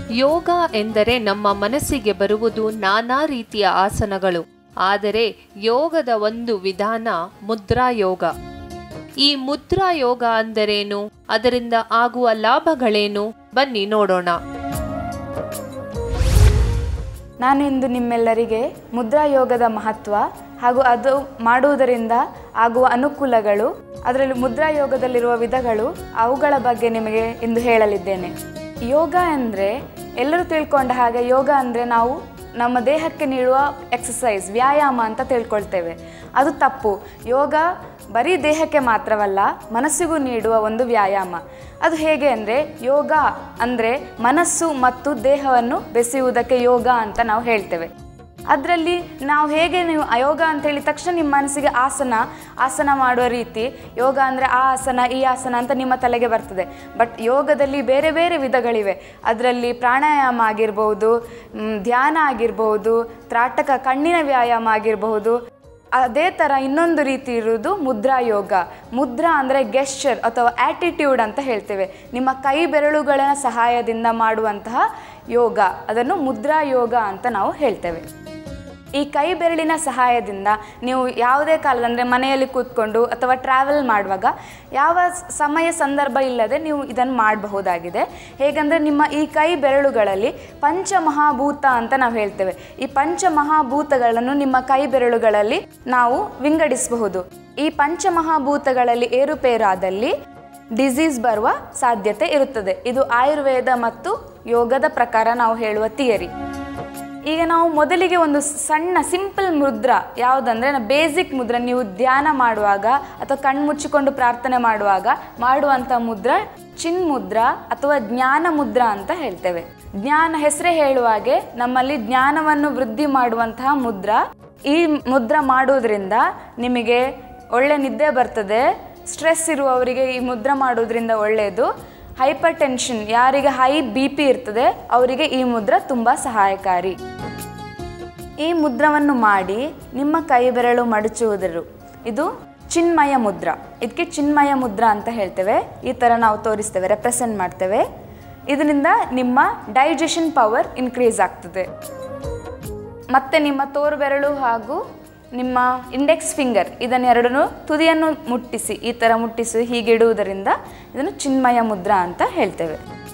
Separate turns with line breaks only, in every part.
ಯೋಗ ಎಂದರೆ ನಮ್ಮ ಮನಸ್ಸಿಗೆ ಬರುವುದು ನಾನಾ ರೀತಿಯ ಆಸನಗಳು ಆದರೆ ಯೋಗದ ಒಂದು ವಿಧಾನ ಮುದ್ರಾ ಯೋಗ ಈ ಮುದ್ರಾ ಯೋಗ ಅಂದರೇನು ಅದರಿಂದ ಆಗುವ ಲಾಭಗಳೇನು ಬನ್ನಿ ನೋಡೋಣ
ನಾನು ಇಂದು ನಿಮ್ಮೆಲ್ಲರಿಗೆ ಮುದ್ರಾ ಯೋಗದ ಮಹತ್ವ ಹಾಗೂ ಅದು ಮಾಡುವುದರಿಂದ ಆಗುವ ಅನುಕೂಲಗಳು ಅದರಲ್ಲಿ ಮುದ್ರಾ ಯೋಗದಲ್ಲಿರುವ ವಿಧಗಳು ಅವುಗಳ ಬಗ್ಗೆ ನಿಮಗೆ ಇಂದು ಹೇಳಲಿದ್ದೇನೆ ಯೋಗ ಅಂದರೆ ಎಲ್ಲರೂ ತಿಳ್ಕೊಂಡ ಹಾಗೆ ಯೋಗ ಅಂದರೆ ನಾವು ನಮ್ಮ ದೇಹಕ್ಕೆ ನೀಡುವ ಎಕ್ಸಸೈಸ್ ವ್ಯಾಯಾಮ ಅಂತ ತಿಳ್ಕೊಳ್ತೇವೆ ಅದು ತಪ್ಪು ಯೋಗ ಬರೀ ದೇಹಕ್ಕೆ ಮಾತ್ರವಲ್ಲ ಮನಸ್ಸಿಗೂ ನೀಡುವ ಒಂದು ವ್ಯಾಯಾಮ ಅದು ಹೇಗೆ ಅಂದರೆ ಯೋಗ ಅಂದರೆ ಮನಸ್ಸು ಮತ್ತು ದೇಹವನ್ನು ಬೆಸೆಯುವುದಕ್ಕೆ ಯೋಗ ಅಂತ ನಾವು ಹೇಳ್ತೇವೆ ಅದರಲ್ಲಿ ನಾವು ಹೇಗೆ ನೀವು ಯೋಗ ಅಂತ ಹೇಳಿದ ತಕ್ಷಣ ನಿಮ್ಮ ಮನಸ್ಸಿಗೆ ಆಸನ ಆಸನ ಮಾಡುವ ರೀತಿ ಯೋಗ ಅಂದರೆ ಆ ಆಸನ ಈ ಆಸನ ಅಂತ ನಿಮ್ಮ ತಲೆಗೆ ಬರ್ತದೆ ಬಟ್ ಯೋಗದಲ್ಲಿ ಬೇರೆ ಬೇರೆ ವಿಧಗಳಿವೆ ಅದರಲ್ಲಿ ಪ್ರಾಣಾಯಾಮ ಆಗಿರ್ಬೋದು ಮ್, ಧ್ಯಾನ ಆಗಿರ್ಬೋದು ತ್ರಾಟಕ ಕಣ್ಣಿನ ವ್ಯಾಯಾಮ ಆಗಿರಬಹುದು ಅದೇ ಥರ ಇನ್ನೊಂದು ರೀತಿ ಇರುವುದು ಮುದ್ರಾ ಯೋಗ ಮುದ್ರಾ ಅಂದರೆ ಗೆಸ್ಚರ್ ಅಥವಾ ಆಟಿಟ್ಯೂಡ್ ಅಂತ ಹೇಳ್ತೇವೆ ನಿಮ್ಮ ಕೈ ಬೆರಳುಗಳ ಸಹಾಯದಿಂದ ಮಾಡುವಂತಹ ಯೋಗ ಅದನ್ನು ಮುದ್ರಾ ಯೋಗ ಅಂತ ನಾವು ಹೇಳ್ತೇವೆ ಈ ಕೈ ಬೆರಳಿನ ಸಹಾಯದಿಂದ ನೀವು ಯಾವುದೇ ಕಾಲದ ಅಂದರೆ ಮನೆಯಲ್ಲಿ ಕೂತ್ಕೊಂಡು ಅಥವಾ ಟ್ರಾವೆಲ್ ಮಾಡುವಾಗ ಯಾವ ಸ್- ಸಮಯ ಸಂದರ್ಭ ಇಲ್ಲದೆ ನೀವು ಇದನ್ನು ಮಾಡಬಹುದಾಗಿದೆ ಹೇಗೆಂದರೆ ನಿಮ್ಮ ಈ ಕೈ ಬೆರಳುಗಳಲ್ಲಿ ಪಂಚಮಹಾಭೂತ ಅಂತ ನಾವು ಹೇಳ್ತೇವೆ ಈ ಪಂಚಮಹಾಭೂತಗಳನ್ನು ನಿಮ್ಮ ಕೈ ಬೆರಳುಗಳಲ್ಲಿ ನಾವು ವಿಂಗಡಿಸಬಹುದು ಈ ಪಂಚಮಹಾಭೂತಗಳಲ್ಲಿ ಏರುಪೇರಾದಲ್ಲಿ ಡಿಸೀಸ್ ಬರುವ ಸಾಧ್ಯತೆ ಇರುತ್ತದೆ ಇದು ಆಯುರ್ವೇದ ಮತ್ತು ಯೋಗದ ಪ್ರಕಾರ ನಾವು ಹೇಳುವ ಥಿಯರಿ ಈಗ ನಾವು ಮೊದಲಿಗೆ ಒಂದು ಸಣ್ಣ ಸಿಂಪಲ್ ಮುದ್ರಾ ಯಾವುದಂದ್ರೆ ಬೇಸಿಕ್ ಮುದ್ರ ನೀವು ಧ್ಯಾನ ಮಾಡುವಾಗ ಅಥವಾ ಕಣ್ಣು ಮುಚ್ಚಿಕೊಂಡು ಪ್ರಾರ್ಥನೆ ಮಾಡುವಾಗ ಮಾಡುವಂಥ ಮುದ್ರ ಚಿನ್ ಮುದ್ರಾ ಅಥವಾ ಜ್ಞಾನ ಮುದ್ರಾ ಅಂತ ಹೇಳ್ತೇವೆ ಜ್ಞಾನ ಹೆಸರೇ ಹೇಳುವ ಹಾಗೆ ನಮ್ಮಲ್ಲಿ ಜ್ಞಾನವನ್ನು ವೃದ್ಧಿ ಮಾಡುವಂತಹ ಮುದ್ರಾ ಈ ಮುದ್ರಾ ಮಾಡುವುದರಿಂದ ನಿಮಗೆ ಒಳ್ಳೆ ನಿದ್ದೆ ಬರ್ತದೆ ಸ್ಟ್ರೆಸ್ ಇರುವವರಿಗೆ ಈ ಮುದ್ರಾ ಮಾಡೋದ್ರಿಂದ ಒಳ್ಳೆಯದು ಹೈಪರ್ ಟೆನ್ಷನ್ ಯಾರಿಗೆ ಹೈ ಬಿ ಪಿ ಇರ್ತದೆ ಅವರಿಗೆ ಈ ಮುದ್ರ ತುಂಬ ಸಹಾಯಕಾರಿ ಈ ಮುದ್ರವನ್ನು ಮಾಡಿ ನಿಮ್ಮ ಕೈ ಬೆರಳು ಮಡಚುವುದರು ಇದು ಚಿನ್ಮಯ ಮುದ್ರ ಇದಕ್ಕೆ ಚಿನ್ಮಯ ಮುದ್ರ ಅಂತ ಹೇಳ್ತೇವೆ ಈ ಥರ ನಾವು ತೋರಿಸ್ತೇವೆ ರೆಪ್ರೆಸೆಂಟ್ ಮಾಡ್ತೇವೆ ಇದರಿಂದ ನಿಮ್ಮ ಡೈಜೆಷನ್ ಪವರ್ ಇನ್ಕ್ರೀಸ್ ಆಗ್ತದೆ ಮತ್ತೆ ನಿಮ್ಮ ತೋರು ಬೆರಳು ಹಾಗೂ ನಿಮ್ಮ ಇಂಡೆಕ್ಸ್ ಫಿಂಗರ್ ಇದನ್ನೆರಡನ್ನು ತುದಿಯನ್ನು ಮುಟ್ಟಿಸಿ ಈ ಥರ ಮುಟ್ಟಿಸಿ ಹೀಗೆ ಇಡುವುದರಿಂದ ಇದನ್ನು ಚಿನ್ಮಯ ಮುದ್ರಾ ಅಂತ ಹೇಳ್ತೇವೆ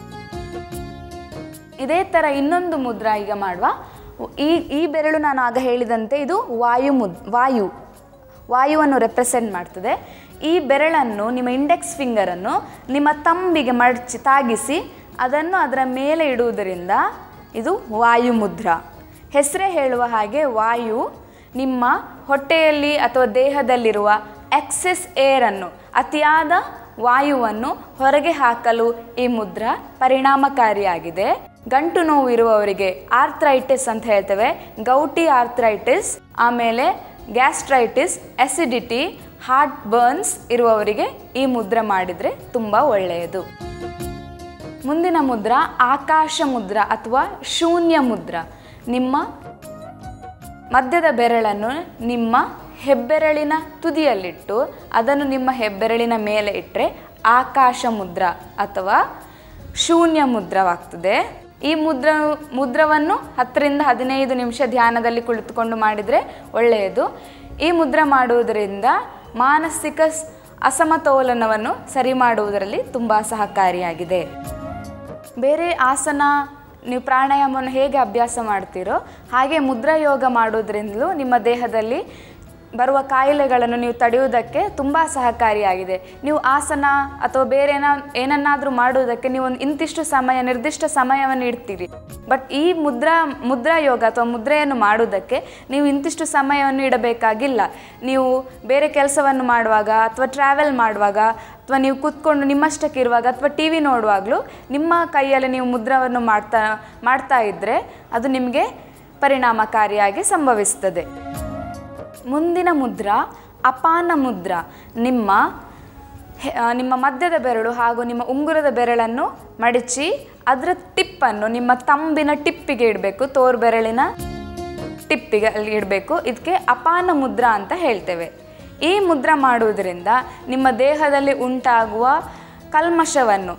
ಇದೇ ಥರ ಇನ್ನೊಂದು ಮುದ್ರಾ ಈಗ ಮಾಡುವ ಈ ಈ ಬೆರಳು ನಾನು ಆಗ ಹೇಳಿದಂತೆ ಇದು ವಾಯು ಮುದ್ ವಾಯು ವಾಯುವನ್ನು ರೆಪ್ರೆಸೆಂಟ್ ಮಾಡ್ತದೆ ಈ ಬೆರಳನ್ನು ನಿಮ್ಮ ಇಂಡೆಕ್ಸ್ ಫಿಂಗರನ್ನು ನಿಮ್ಮ ತಂಬಿಗೆ ಮಡಚಿ ತಾಗಿಸಿ ಅದನ್ನು ಅದರ ಮೇಲೆ ಇಡುವುದರಿಂದ ಇದು ವಾಯು ಮುದ್ರಾ ಹೆಸರೇ ಹೇಳುವ ಹಾಗೆ ವಾಯು ನಿಮ್ಮ ಹೊಟ್ಟೆಯಲ್ಲಿ ಅಥವಾ ದೇಹದಲ್ಲಿರುವ ಎಕ್ಸೆಸ್ ಏರನ್ನು ಅತಿಯಾದ ವಾಯುವನ್ನು ಹೊರಗೆ ಹಾಕಲು ಈ ಮುದ್ರಾ ಪರಿಣಾಮಕಾರಿಯಾಗಿದೆ ಗಂಟು ನೋವು ಇರುವವರಿಗೆ ಆರ್ಥ್ರೈಟಿಸ್ ಅಂತ ಹೇಳ್ತೇವೆ ಗೌಟಿ ಆರ್ಥ್ರೈಟಿಸ್ ಆಮೇಲೆ ಗ್ಯಾಸ್ಟ್ರೈಟಿಸ್ ಅಸಿಡಿಟಿ ಹಾರ್ಟ್ ಬರ್ನ್ಸ್ ಇರುವವರಿಗೆ ಈ ಮುದ್ರ ಮಾಡಿದರೆ ತುಂಬ ಒಳ್ಳೆಯದು ಮುಂದಿನ ಮುದ್ರ ಆಕಾಶ ಮುದ್ರ ಅಥವಾ ಶೂನ್ಯ ಮುದ್ರ ನಿಮ್ಮ ಮಧ್ಯದ ಬೆರಳನ್ನು ನಿಮ್ಮ ಹೆಬ್ಬೆರಳಿನ ತುದಿಯಲ್ಲಿಟ್ಟು ಅದನ್ನು ನಿಮ್ಮ ಹೆಬ್ಬೆರಳಿನ ಮೇಲೆ ಇಟ್ಟರೆ ಆಕಾಶ ಮುದ್ರ ಅಥವಾ ಶೂನ್ಯ ಮುದ್ರವಾಗ್ತದೆ ಈ ಮುದ್ರ ಮುದ್ರವನ್ನು ಹತ್ತರಿಂದ ಹದಿನೈದು ನಿಮಿಷ ಧ್ಯಾನದಲ್ಲಿ ಕುಳಿತುಕೊಂಡು ಮಾಡಿದರೆ ಒಳ್ಳೆಯದು ಈ ಮುದ್ರ ಮಾಡುವುದರಿಂದ ಮಾನಸಿಕ ಸ್- ಅಸಮತೋಲನವನ್ನು ಸರಿ ಮಾಡುವುದರಲ್ಲಿ ತುಂಬ ಸಹಕಾರಿಯಾಗಿದೆ ಬೇರೆ ಆಸನ ನೀವು ಪ್ರಾಣಾಯಾಮವನ್ನು ಹೇಗೆ ಅಭ್ಯಾಸ ಮಾಡ್ತೀರೋ ಹಾಗೆ ಮುದ್ರಾ ಯೋಗ ಮಾಡೋದ್ರಿಂದಲೂ ನಿಮ್ಮ ದೇಹದಲ್ಲಿ ಬರುವ ಕಾಯಿಲೆಗಳನ್ನು ನೀವು ತಡೆಯುವುದಕ್ಕೆ ತುಂಬ ಸಹಕಾರಿಯಾಗಿದೆ ನೀವು ಆಸನ ಅಥವಾ ಬೇರೆ ಏನ ಏನನ್ನಾದರೂ ಮಾಡುವುದಕ್ಕೆ ನೀವು ಒಂದು ಇಂತಿಷ್ಟು ಸಮಯ ನಿರ್ದಿಷ್ಟ ಸಮಯವನ್ನು ಇಡ್ತೀರಿ ಬಟ್ ಈ ಮುದ್ರಾ ಮುದ್ರಾ ಯೋಗ ಅಥವಾ ಮುದ್ರೆಯನ್ನು ಮಾಡುವುದಕ್ಕೆ ನೀವು ಇಂತಿಷ್ಟು ಸಮಯವನ್ನು ಇಡಬೇಕಾಗಿಲ್ಲ ನೀವು ಬೇರೆ ಕೆಲಸವನ್ನು ಮಾಡುವಾಗ ಅಥವಾ ಟ್ರಾವೆಲ್ ಮಾಡುವಾಗ ಅಥವಾ ನೀವು ಕೂತ್ಕೊಂಡು ನಿಮ್ಮಷ್ಟಕ್ಕೆ ಇರುವಾಗ ಅಥವಾ ಟಿ ವಿ ನೋಡುವಾಗಲೂ ನಿಮ್ಮ ಕೈಯಲ್ಲಿ ನೀವು ಮುದ್ರವನ್ನು ಮಾಡ್ತಾ ಮಾಡ್ತಾ ಇದ್ದರೆ ಅದು ನಿಮಗೆ ಪರಿಣಾಮಕಾರಿಯಾಗಿ ಸಂಭವಿಸ್ತದೆ ಮುಂದಿನ ಮುದ್ರಾ ಅಪಾನ ಮುದ್ರಾ ನಿಮ್ಮ ಹೆ- ಆ, ನಿಮ್ಮ ಮಧ್ಯದ ಬೆರಳು ಹಾಗೂ ನಿಮ್ಮ ಉಂಗುರದ ಬೆರಳನ್ನು ಮಡಚಿ ಅದರ ಟಿಪ್ಪನ್ನು ನಿಮ್ಮ ತಂಬಿನ ಟಿಪ್ಪಿಗೆ ಇಡಬೇಕು ತೋರು ಬೆರಳಿನ ಟಿಪ್ಪಿಗೆ ಅಲ್ಲಿ ಇಡಬೇಕು ಇದಕ್ಕೆ ಅಪಾನ ಮುದ್ರಾ ಅಂತ ಹೇಳ್ತೇವೆ ಈ ಮುದ್ರಾ ಮಾಡುವುದರಿಂದ ನಿಮ್ಮ ದೇಹದಲ್ಲಿ ಉಂಟಾಗುವ ಕಲ್ಮಶವನ್ನು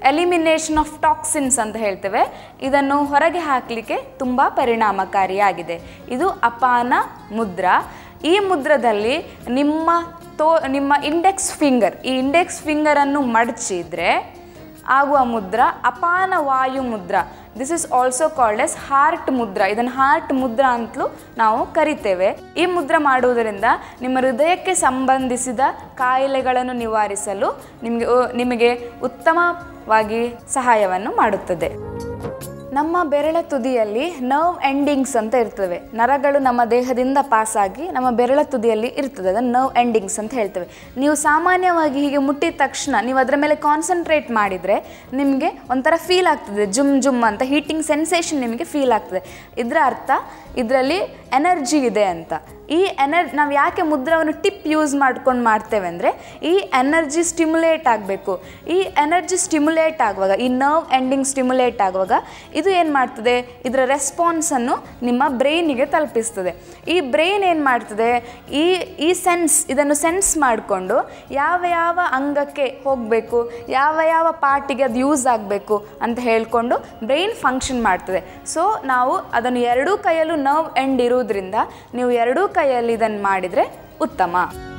ಎಲಿಮಿನೇಷನ್ ಆಫ್ ಟಾಕ್ಸಿನ್ಸ್ ಅಂತ ಹೇಳ್ತೇವೆ ಇದನ್ನು ಹೊರಗೆ ಹಾಕಲಿಕ್ಕೆ ತುಂಬ ಪರಿಣಾಮಕಾರಿಯಾಗಿದೆ ಇದು ಅಪಾನ ಮುದ್ರಾ ಈ ಮುದ್ರದಲ್ಲಿ ನಿಮ್ಮ ತೋ ನಿಮ್ಮ ಇಂಡೆಕ್ಸ್ ಫಿಂಗರ್ ಈ ಇಂಡೆಕ್ಸ್ ಫಿಂಗರನ್ನು ಮಡಚಿದ್ರೆ ಆಗುವ ಮುದ್ರ ಅಪಾನ ವಾಯು ಮುದ್ರ this is also called as heart ಮುದ್ರ ಇದನ್ನು ಹಾರ್ಟ್ ಮುದ್ರ ಅಂತಲೂ ನಾವು ಕರಿತೇವೆ ಈ ಮುದ್ರ ಮಾಡುವುದರಿಂದ ನಿಮ್ಮ ಹೃದಯಕ್ಕೆ ಸಂಬಂಧಿಸಿದ ಕಾಯಿಲೆಗಳನ್ನು ನಿವಾರಿಸಲು ನಿಮಗೆ ನಿಮಗೆ ಉತ್ತಮವಾಗಿ ಸಹಾಯವನ್ನು ಮಾಡುತ್ತದೆ ನಮ್ಮ ಬೆರಳ ತುದಿಯಲ್ಲಿ ನರ್ವ್ ಎಂಡಿಂಗ್ಸ್ ಅಂತ ಇರ್ತವೆ ನರಗಳು ನಮ್ಮ ದೇಹದಿಂದ ಪಾಸಾಗಿ ನಮ್ಮ ಬೆರಳ ತುದಿಯಲ್ಲಿ ಇರ್ತದೆ ಅದನ್ನು ನರ್ವ್ ಎಂಡಿಂಗ್ಸ್ ಅಂತ ಹೇಳ್ತೇವೆ ನೀವು ಸಾಮಾನ್ಯವಾಗಿ ಹೀಗೆ ಮುಟ್ಟಿದ ತಕ್ಷಣ ನೀವು ಅದರ ಮೇಲೆ ಕಾನ್ಸಂಟ್ರೇಟ್ ಮಾಡಿದರೆ ನಿಮಗೆ ಒಂಥರ ಫೀಲ್ ಆಗ್ತದೆ ಜುಮ್ ಜುಮ್ ಅಂತ ಹೀಟಿಂಗ್ ಸೆನ್ಸೇಷನ್ ನಿಮಗೆ ಫೀಲ್ ಆಗ್ತದೆ ಇದರ ಅರ್ಥ ಇದರಲ್ಲಿ ಎನರ್ಜಿ ಇದೆ ಅಂತ ಈ ಎನರ್ ನಾವು ಯಾಕೆ ಮುದ್ರವನ್ನು ಟಿಪ್ ಯೂಸ್ ಮಾಡ್ಕೊಂಡು ಮಾಡ್ತೇವೆ ಅಂದರೆ ಈ ಎನರ್ಜಿ ಸ್ಟಿಮ್ಯುಲೇಟ್ ಆಗಬೇಕು ಈ ಎನರ್ಜಿ ಸ್ಟಿಮ್ಯುಲೇಟ್ ಆಗುವಾಗ ಈ ನರ್ವ್ ಎಂಡಿಂಗ್ ಸ್ಟಿಮ್ಯುಲೇಟ್ ಆಗುವಾಗ ಇದು ಏನು ಮಾಡ್ತದೆ ಇದರ ರೆಸ್ಪಾನ್ಸನ್ನು ನಿಮ್ಮ ಬ್ರೈನಿಗೆ ತಲುಪಿಸ್ತದೆ ಈ ಬ್ರೈನ್ ಏನು ಮಾಡ್ತದೆ ಈ ಈ ಸೆನ್ಸ್ ಇದನ್ನು ಸೆನ್ಸ್ ಮಾಡಿಕೊಂಡು ಯಾವ ಯಾವ ಅಂಗಕ್ಕೆ ಹೋಗಬೇಕು ಯಾವ ಯಾವ ಪಾರ್ಟಿಗೆ ಅದು ಯೂಸ್ ಆಗಬೇಕು ಅಂತ ಹೇಳ್ಕೊಂಡು ಬ್ರೈನ್ ಫಂಕ್ಷನ್ ಮಾಡ್ತದೆ ಸೊ ನಾವು ಅದನ್ನು ಎರಡೂ ಕೈಯಲ್ಲೂ ನರ್ವ್ ಎಂಡ್ ಇರುವುದರಿಂದ ನೀವು ಎರಡೂ ಕೈಯಲ್ಲಿ ಇದನ್ನು ಮಾಡಿದರೆ ಉತ್ತಮ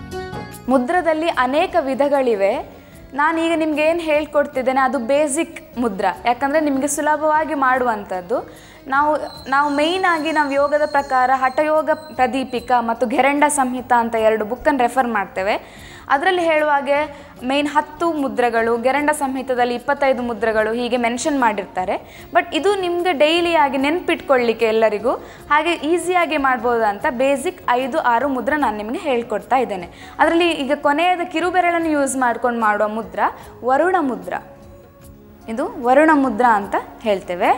ಮುದ್ರದಲ್ಲಿ ಅನೇಕ ವಿಧಗಳಿವೆ ನಾನೀಗ ನಿಮ್ಗೆ ಏನು ಹೇಳ್ಕೊಡ್ತಿದ್ದೇನೆ ಅದು ಬೇಸಿಕ್ ಮುದ್ರ ಯಾಕಂದರೆ ನಿಮಗೆ ಸುಲಭವಾಗಿ ಮಾಡುವಂಥದ್ದು ನಾವು ನಾವು ಮೇಯ್ನಾಗಿ ನಾವು ಯೋಗದ ಪ್ರಕಾರ ಹಠಯೋಗ ಪ್ರದೀಪಿಕ ಮತ್ತು ಘೆರಂಡ ಸಂಹಿತ ಅಂತ ಎರಡು ಬುಕ್ಕನ್ನು ರೆಫರ್ ಮಾಡ್ತೇವೆ ಅದರಲ್ಲಿ ಹೇಳುವಾಗೆ ಮೇಯ್ನ್ ಹತ್ತು ಮುದ್ರೆಗಳು ಗೆರಂಡ ಸಂಹಿತದಲ್ಲಿ ಇಪ್ಪತ್ತೈದು ಮುದ್ರೆಗಳು ಹೀಗೆ ಮೆನ್ಷನ್ ಮಾಡಿರ್ತಾರೆ ಬಟ್ ಇದು ನಿಮಗೆ ಡೈಲಿಯಾಗಿ ನೆನ್ಪಿಟ್ಕೊಳ್ಳಿಕ್ಕೆ ಎಲ್ಲರಿಗೂ ಹಾಗೆ ಈಸಿಯಾಗಿ ಮಾಡ್ಬೋದು ಅಂತ ಬೇಸಿಕ್ ಐದು ಆರು ಮುದ್ರೆ ನಾನು ನಿಮಗೆ ಹೇಳ್ಕೊಡ್ತಾ ಇದ್ದೇನೆ ಅದರಲ್ಲಿ ಈಗ ಕೊನೆಯದ ಕಿರುಬೆರಳನ್ನು ಯೂಸ್ ಮಾಡ್ಕೊಂಡು ಮಾಡುವ ಮುದ್ರ ವರುಣ ಮುದ್ರ ಇದು ವರುಣ ಮುದ್ರ ಅಂತ ಹೇಳ್ತೇವೆ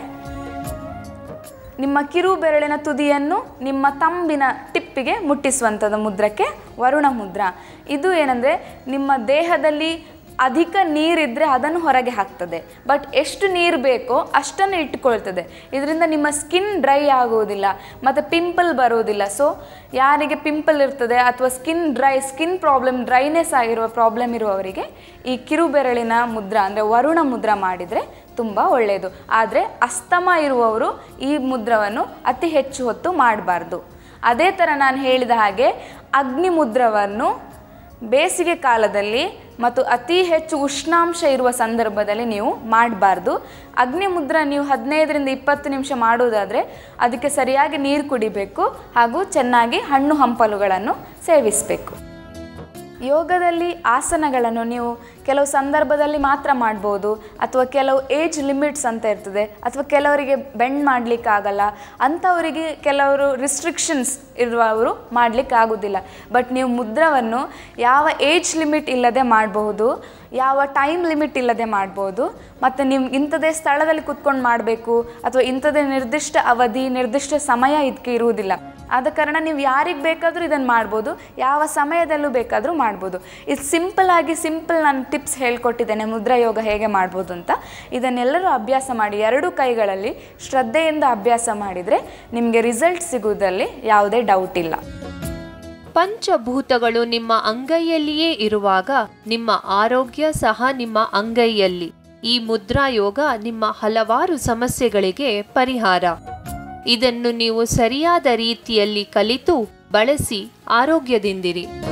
ನಿಮ್ಮ ಕಿರು ಬೆರಳಿನ ತುದಿಯನ್ನು ನಿಮ್ಮ ತಂಬಿನ ಟಿಪ್ಪಿಗೆ ಮುಟ್ಟಿಸುವಂಥದ್ದು ಮುದ್ರಕ್ಕೆ ವರುಣ ಮುದ್ರ ಇದು ಏನಂದರೆ ನಿಮ್ಮ ದೇಹದಲ್ಲಿ ಅಧಿಕ ನೀರಿದ್ದರೆ ಅದನ್ನು ಹೊರಗೆ ಹಾಕ್ತದೆ ಬಟ್ ಎಷ್ಟು ನೀರು ಬೇಕೋ ಅಷ್ಟನ್ನು ಇಟ್ಕೊಳ್ತದೆ ಇದರಿಂದ ನಿಮ್ಮ ಸ್ಕಿನ್ ಡ್ರೈ ಆಗುವುದಿಲ್ಲ ಮತ್ತು ಪಿಂಪಲ್ ಬರುವುದಿಲ್ಲ ಸೊ ಯಾರಿಗೆ ಪಿಂಪಲ್ ಇರ್ತದೆ ಅಥವಾ skin dry skin problem dryness ಆಗಿರುವ ಪ್ರಾಬ್ಲಮ್ ಇರುವವರಿಗೆ ಈ ಕಿರುಬೆರಳಿನ ಮುದ್ರ ಅಂದರೆ ವರುಣ ಮುದ್ರ ಮಾಡಿದರೆ ತುಂಬ ಒಳ್ಳೆಯದು ಆದರೆ ಅಸ್ತಮ ಇರುವವರು ಈ ಮುದ್ರವನ್ನು ಅತಿ ಹೆಚ್ಚು ಹೊತ್ತು ಮಾಡಬಾರ್ದು ಅದೇ ಥರ ನಾನು ಹೇಳಿದ ಹಾಗೆ ಅಗ್ನಿ ಮುದ್ರವನ್ನು ಬೇಸಿಗೆ ಕಾಲದಲ್ಲಿ ಮತ್ತು ಅತಿ ಹೆಚ್ಚು ಉಷ್ಣಾಂಶ ಇರುವ ಸಂದರ್ಭದಲ್ಲಿ ನೀವು ಮಾಡಬಾರ್ದು ಅಗ್ನಿ ಮುದ್ರ ನೀವು ಹದಿನೈದರಿಂದ ಇಪ್ಪತ್ತು ನಿಮಿಷ ಮಾಡುವುದಾದರೆ ಅದಕ್ಕೆ ಸರಿಯಾಗಿ ನೀರು ಕುಡಿಬೇಕು ಹಾಗೂ ಚೆನ್ನಾಗಿ ಹಣ್ಣು ಹಂಪಲುಗಳನ್ನು ಸೇವಿಸಬೇಕು ಯೋಗದಲ್ಲಿ ಆಸನಗಳನ್ನು ನೀವು ಕೆಲವು ಸಂದರ್ಭದಲ್ಲಿ ಮಾತ್ರ ಮಾಡ್ಬೋದು ಅಥವಾ ಕೆಲವು ಏಜ್ ಲಿಮಿಟ್ಸ್ ಅಂತ ಇರ್ತದೆ ಅಥವಾ ಕೆಲವರಿಗೆ ಬೆಂಡ್ ಮಾಡಲಿಕ್ಕಾಗಲ್ಲ ಅಂಥವರಿಗೆ ಕೆಲವರು ರಿಸ್ಟ್ರಿಕ್ಷನ್ಸ್ ಇರುವವರು ಮಾಡಲಿಕ್ಕೆ ಆಗೋದಿಲ್ಲ ಬಟ್ ನೀವು ಮುದ್ರವನ್ನು ಯಾವ ಏಜ್ ಲಿಮಿಟ್ ಇಲ್ಲದೆ ಮಾಡಬಹುದು ಯಾವ ಟೈಮ್ ಲಿಮಿಟ್ ಇಲ್ಲದೆ ಮಾಡ್ಬೋದು ಮತ್ತು ನೀವು ಇಂಥದೇ ಸ್ಥಳದಲ್ಲಿ ಕುತ್ಕೊಂಡು ಮಾಡಬೇಕು ಅಥವಾ ಇಂಥದೇ ನಿರ್ದಿಷ್ಟ ಅವಧಿ ನಿರ್ದಿಷ್ಟ ಸಮಯ ಇದಕ್ಕೆ ಇರುವುದಿಲ್ಲ ಆದ ಕಾರಣ ನೀವು ಯಾರಿಗೆ ಬೇಕಾದರೂ ಇದನ್ನು ಮಾಡ್ಬೋದು ಯಾವ ಸಮಯದಲ್ಲೂ ಬೇಕಾದರೂ ಮಾಡ್ಬೋದು ಇದು ಸಿಂಪಲ್ ಆಗಿ ಸಿಂಪಲ್ ನಾನು ಟಿಪ್ಸ್ ಹೇಳ್ಕೊಟ್ಟಿದ್ದೇನೆ ಮುದ್ರಾ ಯೋಗ ಹೇಗೆ ಮಾಡ್ಬೋದು ಅಂತ ಇದನ್ನೆಲ್ಲರೂ ಅಭ್ಯಾಸ ಮಾಡಿ ಎರಡೂ ಕೈಗಳಲ್ಲಿ ಶ್ರದ್ಧೆಯಿಂದ ಅಭ್ಯಾಸ ಮಾಡಿದರೆ ನಿಮಗೆ ರಿಸಲ್ಟ್ ಸಿಗುವುದರಲ್ಲಿ ಯಾವುದೇ ಡೌಟ್ ಇಲ್ಲ
ಪಂಚಭೂತಗಳು ನಿಮ್ಮ ಅಂಗೈಯಲ್ಲಿಯೇ ಇರುವಾಗ ನಿಮ್ಮ ಆರೋಗ್ಯ ಸಹ ನಿಮ್ಮ ಅಂಗೈಯಲ್ಲಿ ಈ ಮುದ್ರಾ ಯೋಗ ನಿಮ್ಮ ಹಲವಾರು ಸಮಸ್ಯೆಗಳಿಗೆ ಪರಿಹಾರ ಇದನ್ನು ನೀವು ಸರಿಯಾದ ರೀತಿಯಲ್ಲಿ ಕಲಿತು ಬಳಸಿ ಆರೋಗ್ಯದಿಂದಿರಿ